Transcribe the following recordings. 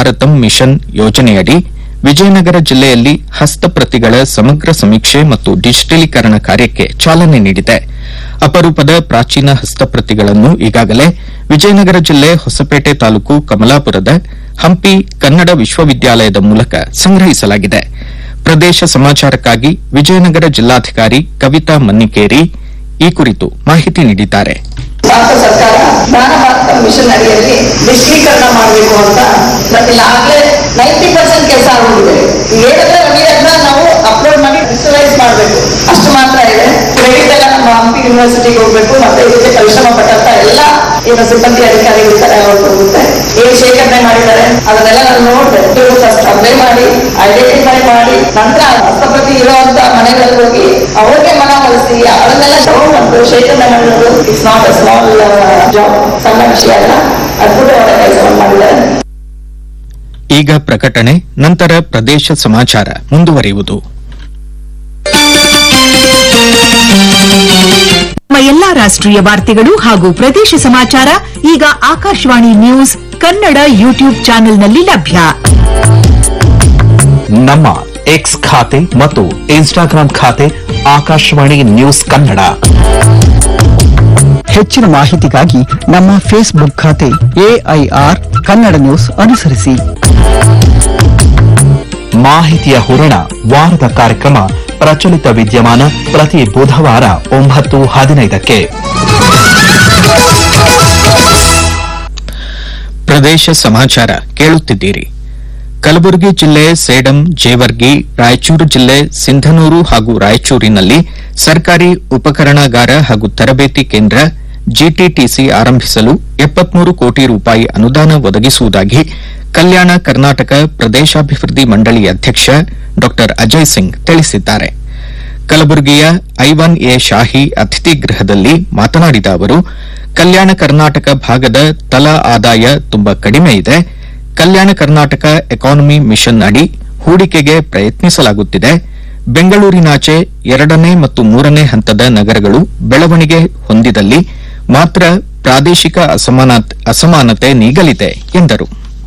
ಭಾರತಂ mission ಯೋಜನೆಯಡಿ ವಿಜಯನಗರ ಜಿಲ್ಲೆಯಲ್ಲಿ ಹಸ್ತಪ್ರತಿಗಳ ಸಮಗ್ರ ಸಮೀಕ್ಷೆ ಮತ್ತು ಡಿಜಿಟಲೀಕರಣ ಕಾರ್ಯಕ್ಕೆ ಚಾಲನೆ ನೀಡಿದೆ ಅಪರೂಪದ ಪ್ರಾಚೀನ ಹಸ್ತಪ್ರತಿಗಳನ್ನು ಈಗಾಗಲೇ ವಿಜಯನಗರ ಜಿಲ್ಲೆ ಹೊಸಪೇಟೆ ತಾಲೂಕು ಕಮಲಾಪುರದ ಹಂಪಿ ಕನ್ನಡ ವಿಶ್ವವಿದ್ಯಾಲಯದ ಮೂಲಕ ಸಂಗ್ರಹಿಸಲಾಗಿದೆ ಪ್ರದೇಶ ಸಮಾಚಾರಕ್ಕಾಗಿ ವಿಜಯನಗರ ಜಿಲ್ಲಾಧಿಕಾರಿ ಕವಿತಾ ಮನ್ನಿಕೇರಿ ಈ ಕುರಿತು ಮಾಹಿತಿ ನೀಡಿದ್ದಾರೆ ಭಾರತ ಸರ್ಕಾರ ಜ್ಞಾನ ಭಾರತ ಮಿಷನ್ ಅಡಿಯಲ್ಲಿ ಡಿಜಿಟಲೀಕರಣ ಮಾಡಬೇಕು ಅಂತ ಈಗಾಗಲೇ ನೈಂಟಿ ಪರ್ಸೆಂಟ್ ಕೆಲಸ ಆಗೋಗಿದೆ ಏಳನೇ ರವಿಯನ್ನ ನಾವು ಅಪ್ಲೋಡ್ ಮಾಡಿ ಡಿಜಿಟಲೈಸ್ ಮಾಡಬೇಕು ಅಷ್ಟು ಮಾತ್ರ ಇದೆ ಕ್ರೆಡಿಟ್ ಎಲ್ಲ ನಮ್ಮ ಹಂಪಿ ಯೂನಿವರ್ಸಿಟಿಗೆ ಹೋಗ್ಬೇಕು ಮತ್ತೆ ಇದಕ್ಕೆ ಪರಿಶ್ರಮ ಪಟ್ಟಂತ ಎಲ್ಲ ಏನು ಸಿಬ್ಬಂದಿ ಅಧಿಕಾರಿಗಳು ತರ ಹೋಗುತ್ತೆ ಏನ್ ಶೇಖರಣೆ ಮಾಡಿದ್ದಾರೆ ಅದನ್ನೆಲ್ಲ ನಾನು ನೋಡಿದೆ ಫಸ್ಟ್ ಅಪ್ಲೈ ಮಾಡಿ ಐಡೆಂಟಿಫೈ ಮಾಡಿ ನಂತರ ಹಸ್ತಪ್ರತಿ ಇರುವಂತ ಮನೆಗಳಿಗೆ ಹೋಗಿ ಅವ್ರಿಗೆ ಮನವೊಲಿಸಿ ಅವರನ್ನೆಲ್ಲ ತಗೊಂಡ್ಬಂದು ಶೇಖರಣೆ ಮಾಡೋದು it's not a small job ಸಣ್ಣ ವಿಷಯ ಅಲ್ಲ ಅದ್ಭುತವಾದ ಕೆಲಸವನ್ನು ಮಾಡಿದ್ದಾರೆ ಈಗ ಪ್ರಕಟಣೆ ನಂತರ ಪ್ರದೇಶ ಸಮಾಚಾರ ಮುಂದುವರಿಯುವುದು ನಮ್ಮ ಎಲ್ಲಾ ರಾಷ್ಟ್ರೀಯ ವಾರ್ತೆಗಳು ಹಾಗೂ ಪ್ರದೇಶ ಸಮಾಚಾರ ಈಗ ಆಕಾಶವಾಣಿ ನ್ಯೂಸ್ ಕನ್ನಡ ಯೂಟ್ಯೂಬ್ ಚಾನೆಲ್ನಲ್ಲಿ ಲಭ್ಯ ನಮ್ಮ ಎಕ್ಸ್ ಖಾತೆ ಮತ್ತು ಇನ್ಸ್ಟಾಗ್ರಾಂ ಖಾತೆ ಆಕಾಶವಾಣಿ ನ್ಯೂಸ್ ಕನ್ನಡ ಹೆಚ್ಚಿನ ಮಾಹಿತಿಗಾಗಿ ನಮ್ಮ ಫೇಸ್ಬುಕ್ ಖಾತೆ ಎಐಆರ್ ಕನ್ನಡ ನ್ಯೂಸ್ ಅನುಸರಿಸಿ ಮಾಹಿತಿಯ ಹೂರಣ ವಾರದ ಕಾರ್ಯಕ್ರಮ ಪ್ರಚಲಿತ ವಿದ್ಯಮಾನ ಪ್ರತಿ ಬುಧವಾರ ಒಂಬತ್ತು ಹದಿನೈದಕ್ಕೆ ಪ್ರದೇಶ ಸಮಾಚಾರ ಕೇಳುತ್ತಿದ್ದೀರಿ ಕಲಬುರಗಿ ಜಿಲ್ಲೆ ಸೇಡಂ ಜೇವರ್ಗಿ ರಾಯಚೂರು ಜಿಲ್ಲೆ ಸಿಂಧನೂರು ಹಾಗೂ ರಾಯಚೂರಿನಲ್ಲಿ ಸರ್ಕಾರಿ ಉಪಕರಣಾಗಾರ ಹಾಗೂ ತರಬೇತಿ ಕೇಂದ್ರ ಜಿಟಿಟಿಸಿ ಆರಂಭಿಸಲು ಎಪ್ಪತ್ಮೂರು ಕೋಟಿ ರೂಪಾಯಿ ಅನುದಾನ ಒದಗಿಸುವುದಾಗಿ ಕಲ್ಯಾಣ ಕರ್ನಾಟಕ ಪ್ರದೇಶಾಭಿವೃದ್ಧಿ ಮಂಡಳಿ ಅಧ್ಯಕ್ಷ ಡಾ ಅಜಯ್ ಸಿಂಗ್ ತಿಳಿಸಿದ್ದಾರೆ ಕಲಬುರಗಿಯ ಐವನ್ ಎ ಶಾಹಿ ಅತಿಥಿ ಗೃಹದಲ್ಲಿ ಮಾತನಾಡಿದ ಅವರು ಕಲ್ಯಾಣ ಕರ್ನಾಟಕ ಭಾಗದ ತಲಾ ಆದಾಯ ತುಂಬಾ ಕಡಿಮೆ ಇದೆ ಕಲ್ಯಾಣ ಕರ್ನಾಟಕ ಎಕಾನಮಿ ಮಿಷನ್ ಅಡಿ ಹೂಡಿಕೆಗೆ ಪ್ರಯತ್ನಿಸಲಾಗುತ್ತಿದೆ ಬೆಂಗಳೂರಿನಾಚೆ ಎರಡನೇ ಮತ್ತು ಮೂರನೇ ಹಂತದ ನಗರಗಳು ಬೆಳವಣಿಗೆ ಹೊಂದಿದಲ್ಲಿ ಮಾತ್ರ ಪ್ರಾದೇಶಿಕ ಅಸಮಾನತ್- ಅಸಮಾನತೆ ನೀಗಲಿದೆ ಎಂದರು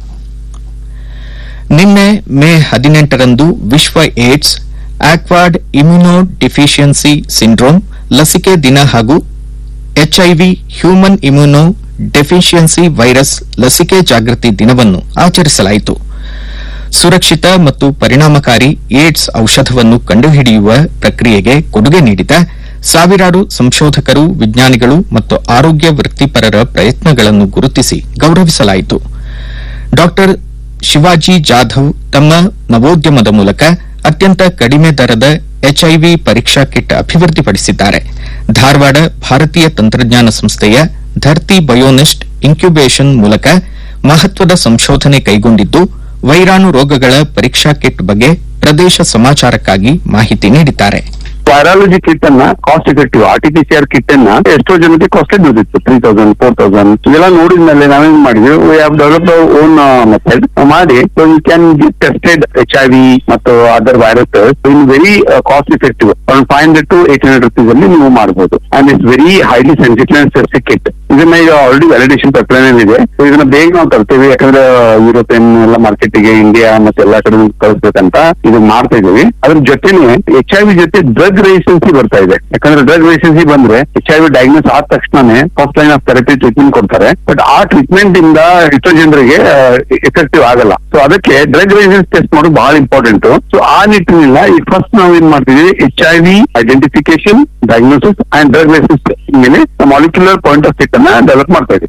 ನಿನ್ನೆ ಮೇ ಹದಿನೆಂಟರಂದು ವಿಶ್ವ AIDS acquired immunodeficiency syndrome ಲಸಿಕೆ ದಿನ ಹಾಗೂ HIV human immunodeficiency virus ಲಸಿಕೆ ಜಾಗೃತಿ ದಿನವನ್ನು ಆಚರಿಸಲಾಯಿತು ಸುರಕ್ಷಿತ ಮತ್ತು ಪರಿಣಾಮಕಾರಿ ಏಡ್ಸ್ ಔಷಧವನ್ನು ಕಂಡುಹಿಡಿಯುವ ಪ್ರಕ್ರಿಯೆಗೆ ಕೊಡುಗೆ ನೀಡಿದ ಸಾವಿರಾರು ಸಂಶೋಧಕರು ವಿಜ್ಞಾನಿಗಳು ಮತ್ತು ಆರೋಗ್ಯ ವೃತ್ತಿಪರರ ಪ್ರಯತ್ನಗಳನ್ನು ಗುರುತಿಸಿ ಗೌರವಿಸಲಾಯಿತು ಡಾಕ್ಟರ್ ಶಿವಾಜಿ ಜಾಧವ್ ತಮ್ಮ ನವೋದ್ಯಮದ ಮೂಲಕ ಅತ್ಯಂತ ಕಡಿಮೆ ದರದ ಎಚ್ಐವಿ ಪರೀಕ್ಷಾ ಕಿಟ್ ಅಭಿವೃದ್ಧಿಪಡಿಸಿದ್ದಾರೆ ಧಾರವಾಡ ಭಾರತೀಯ ತಂತ್ರಜ್ಞಾನ ಸಂಸ್ಥೆಯ ಧರ್ತಿ ಬಯೋನೆಸ್ಟ್ ಇನ್ಕ್ಯುಬೇಷನ್ ಮೂಲಕ ಮಹತ್ವದ ಸಂಶೋಧನೆ ಕೈಗೊಂಡಿದ್ದು ವೈರಾಣು ರೋಗಗಳ ಪರೀಕ್ಷಾ ಕಿಟ್ ಬಗ್ಗೆ ಪ್ರದೇಶ ಸಮಾಚಾರಕ್ಕಾಗಿ ಮಾಹಿತಿ ನೀಡಿದ್ದಾರೆ ವೈರಾಲಜಿ ಕಿಟ್ ಅನ್ನ cost effective R T P C R kit ಅನ್ನ ಎಷ್ಟೋ ಜನಕ್ಕೆ ಕಾಸ್ಟ್ಲಿ ಬೀಳ್ತಿತ್ತು ತ್ರೀ ತೌಸಂಡ್ ಫೋರ್ ತೌಸಂಡ್ ಇದೆಲ್ಲ ನೋಡಿದ್ಮೇಲೆ ನಾವೇನ್ ಮಾಡಿದ್ವಿ we have develop own method ಮಾಡಿ so you can get tested H I V ಮತ್ತು other viruses in very cost effective around five hundred to eight hundred rupees ಅಲ್ಲಿ ನೀವು ಮಾಡಬಹುದು and it's very highly sensitive and specific kit ಇದನ್ನ ಈಗ already validation pipeline ಇದೆ So ಇದನ್ನ ಬೇಗ ನಾವು ತರ್ತೇವೆ ಯಾಕಂದ್ರೆ ಯುರೋಪಿಯನ್ ಎಲ್ಲ ಮಾರ್ಕೆಟ್ ಗೆ ಇಂಡಿಯಾ ಮತ್ತೆ ಎಲ್ಲಾ ಕಡೆ ಕಳಿಸ್ಬೇಕಂತ ಇದು ಮಾಡ್ತಾ ಇದೀವಿ ಅದ್ರ ಜೊತೆನೆ ಎಚ್ ಐ ವಿ ಜೊತೆ ಡ್ರಗ್ ರೆಸಿಸ್ಟೆನ್ಸಿ ಬರ್ತಾ ಇದೆ ಯಾಕಂದ್ರೆ ಡ್ರಗ್ ರೆಸಿಸ್ಟೆನ್ಸಿ ಬಂದ್ರೆ ಎಚ್ ಐ ವಿ ಡಯಾಗ್ನೋಸ್ ಆದ ತಕ್ಷಣನೇ first line of therapy treatment ಕೊಡ್ತಾರೆ ಬಟ್ ಆ ಟ್ರೀಟ್ಮೆಂಟ್ ಇಂದ ಎಷ್ಟೋ ಜನರಿಗೆ ಎಫೆಕ್ಟಿವ್ ಆಗಲ್ಲ ಸೊ ಅದಕ್ಕೆ ಡ್ರಗ್ ರೆಸಿಸ್ಟೆನ್ಸ್ ಟೆಸ್ಟ್ ಮಾಡೋದು ಬಹಳ ಇಂಪಾರ್ಟೆಂಟ್ ಸೊ ಆ ನಿಟ್ಟಿನಿಂದ ಈ ಫಸ್ಟ್ ನಾವು ಏನ್ ಮಾಡ್ತಿದೀವಿ H I V identification diagnosis and drug resistance ಮೇಲೆ ಮಾಲಿಕ್ಯುಲರ್ ಪಾಯಿಂಟ್ ಆಫ್ ಸಿಟ್ ಅನ್ನ ಡೆವಲಪ್ ಮಾಡ್ತಾ ಇದೀವಿ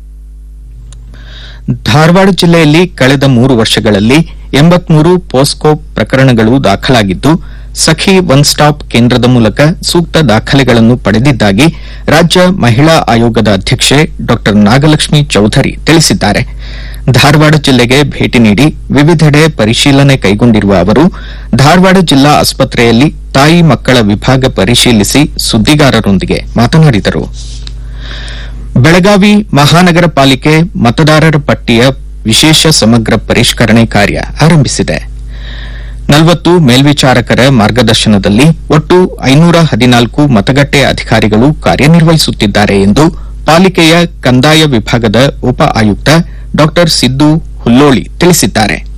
ಧಾರವಾಡ ಜಿಲ್ಲೆಯಲ್ಲಿ ಕಳೆದ ಮೂರು ವರ್ಷಗಳಲ್ಲಿ ಎಂಬತ್ಮೂರು ಪೋಸ್ಕೋ ಪ್ರಕರಣಗಳು ದಾಖಲಾಗಿದ್ದು ಸಖಿ ಒನ್ ಸ್ಟಾಪ್ ಕೇಂದ್ರದ ಮೂಲಕ ಸೂಕ್ತ ದಾಖಲೆಗಳನ್ನು ಪಡೆದಿದ್ದಾಗಿ ರಾಜ್ಯ ಮಹಿಳಾ ಆಯೋಗದ ಅಧ್ಯಕ್ಷೆ ಡಾ ನಾಗಲಕ್ಷ್ಮಿ ಚೌಧರಿ ತಿಳಿಸಿದ್ದಾರೆ ಧಾರವಾಡ ಜಿಲ್ಲೆಗೆ ಭೇಟಿ ನೀಡಿ ವಿವಿಧೆಡೆ ಪರಿಶೀಲನೆ ಕೈಗೊಂಡಿರುವ ಅವರು ಧಾರವಾಡ ಜಿಲ್ಲಾ ಆಸ್ಪತ್ರೆಯಲ್ಲಿ ತಾಯಿ ಮಕ್ಕಳ ವಿಭಾಗ ಪರಿಶೀಲಿಸಿ ಸುದ್ದಿಗಾರರೊಂದಿಗೆ ಮಾತನಾಡಿದರು ಬೆಳಗಾವಿ ಮಹಾನಗರ ಪಾಲಿಕೆ ಮತದಾರರ ಪಟ್ಟಿಯ ವಿಶೇಷ ಸಮಗ್ರ ಪರಿಷ್ಕರಣೆ ಕಾರ್ಯ ಆರಂಭಿಸಿದೆ ನಲವತ್ತು ಮೇಲ್ವಿಚಾರಕರ ಮಾರ್ಗದರ್ಶನದಲ್ಲಿ ಒಟ್ಟು ಐನೂರ ಹದಿನಾಲ್ಕು ಮತಗಟ್ಟೆ ಅಧಿಕಾರಿಗಳು ಕಾರ್ಯನಿರ್ವಹಿಸುತ್ತಿದ್ದಾರೆ ಎಂದು ಪಾಲಿಕೆಯ ಕಂದಾಯ ವಿಭಾಗದ ಉಪ ಆಯುಕ್ತ ಡಾ ಸಿದ್ದು ಹುಲ್ಲೋಳಿ ತಿಳಿಸಿದ್ದಾರೆ